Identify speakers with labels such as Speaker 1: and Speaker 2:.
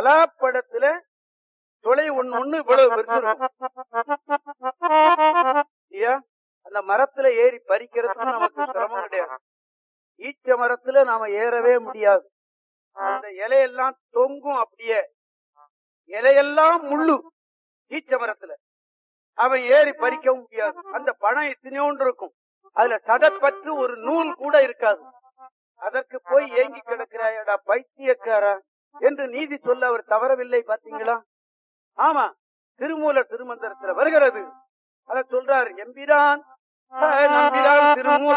Speaker 1: பலாப்பழத்துல துளை ஒண்ணு ஒண்ணு இவ்வளவு பெருசு இருக்கும். இல்லையா அந்த மரத்துல ஏறி பறிக்கிறதுக்கு நமக்கு சிரமம் கிடையாது ஈச்ச மரத்துல நாம ஏறவே முடியாது அந்த இலையெல்லாம் தொங்கும் அப்படியே இலையெல்லாம் முள்ளு ஈச்ச மரத்துல அவன் ஏறி பறிக்கவும் முடியாது அந்த பழம் எத்தனையோண்டு இருக்கும் அதுல சதப்பற்று ஒரு நூல் கூட இருக்காது அதற்கு போய் ஏங்கி கிடக்கிறாயடா பைத்தியக்காரா என்று நீதி சொல்ல அவர் தவறவில்லை பாத்தீங்களா ஆமா திருமூல திருமந்திரத்துல வருகிறது அத சொல்றார் எம்பிரான் நம்பிரான் திருமூல